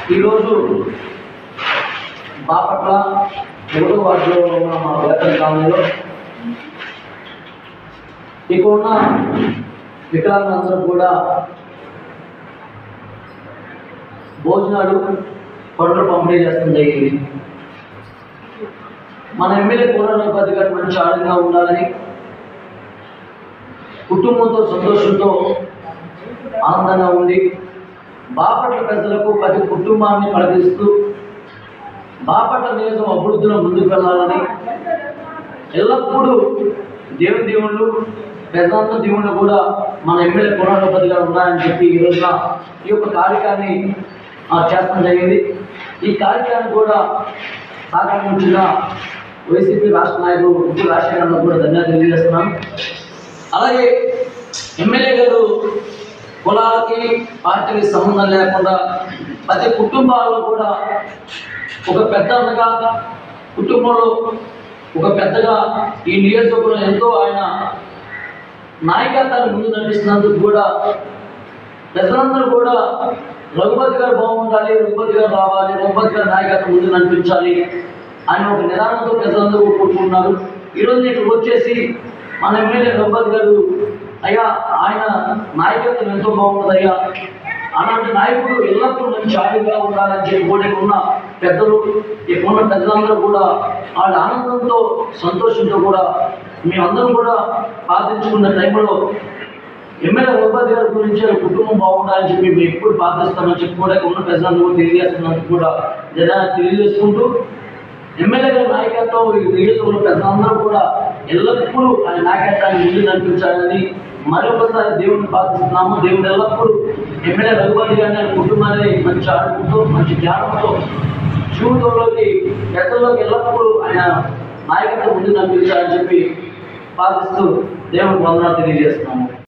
ఈరోజు బాపట్ల మూడో వార్డులో ఉన్న మా వేతన కాలనీలో ఇక్కడ ఉన్న వికలాంగులందరూ కూడా భోజనాలు పండ్లు పంపిణీ చేస్తుంది జరిగింది మన ఎమ్మెల్యే పూర్ణోపాధి గారు మంచి ఆనందంగా ఉండాలని కుటుంబంతో సంతోషంతో ఆనందంగా ఉంది బాపట్ల ప్రజలకు ప్రతి కుటుంబాన్ని పలకరిస్తూ బాపట్ల నియోజకం అభివృద్ధిలో ముందుకు వెళ్ళాలని ఎల్లప్పుడూ దేవుని దేవుళ్ళు పెద్దంత దేవుళ్ళు కూడా మన ఎమ్మెల్యే పునరుపతి గారు ఉన్నారని చెప్పి ఈ రోజున ఈ యొక్క కార్యక్రమాన్ని ఆ, చేస్తడం జరిగింది ఈ కార్యక్రమాన్ని కూడా సహకరించిన వైసీపీ రాష్ట్ర నాయకులు ఉప్పు రాజశేఖర్ కూడా ధన్యవాదాలు తెలియజేస్తున్నాను అలాగే ఎమ్మెల్యే గారు కులాలకి పార్టీకి సంబంధం లేకుండా ప్రతి కుటుంబాల్లో కూడా ఒక పెద్ద అన్నగా కుటుంబంలో ఒక పెద్దగా ఈ నియోజకవర్గంలో ఎంతో ఆయన నాయకత్వాన్ని ముందు నడిపిస్తున్నందుకు కూడా ప్రజలందరూ కూడా రఘుపతి గారు బాగుండాలి రఘుపతి గారు రావాలి రఘుపతి గారి నాయకత్వం ముందు నడిపించాలి అని ఒక నిదానంతో ప్రజలందరూ కోరుకుంటున్నారు ఈరోజు నేను ఇక్కడికి వచ్చేసి మన ఎమ్మెల్యే రఘుపతి గారు అయ్యా ఆయన నాయకత్వం ఎంతో బాగుంటుంది అయ్యా అలాంటి నాయకుడు ఎల్లప్పుడూ మంచి ఆయుధంగా ఉండాలని చెప్పి కూడా ఇక్కడ ఉన్న పెద్దలు ఇక్కడ ఉన్న పెద్దలందరూ కూడా వాళ్ళ ఆనందంతో సంతోషంతో కూడా మేమందరం కూడా ప్రార్థించుకున్న టైంలో ఎమ్మెల్యే రఘుపతి గారి గురించి వాళ్ళ కుటుంబం బాగుండాలని చెప్పి మేము ఎప్పుడు ప్రార్థిస్తామని చెప్పి కూడా ఇక్కడ ఉన్న ప్రజలందరూ కూడా తెలియజేస్తున్నందుకు కూడా జనాన్ని తెలియజేసుకుంటూ ఎమ్మెల్యే గారి నాయకత్వం ఈ నియోజకవర్గంలో ప్రజలందరూ కూడా ఎల్లప్పుడూ ఆయన నాయకత్వాన్ని ముందు నడిపించాలని మరొకసారి దేవుడిని ప్రార్థిస్తున్నాము దేవుడు ఎల్లప్పుడూ ఎమ్మెల్యే రఘుపతి గారిని ఆయన కుటుంబాన్ని మంచి ఆడుకుంటూ మంచి జ్ఞానంతో జీవితంలోకి పెద్దల్లోకి ఎల్లప్పుడూ ఆయన నాయకత్వం ముందు నడిపించాలని చెప్పి ప్రార్థిస్తూ దేవుడికి వందనాలు తెలియజేస్తున్నాము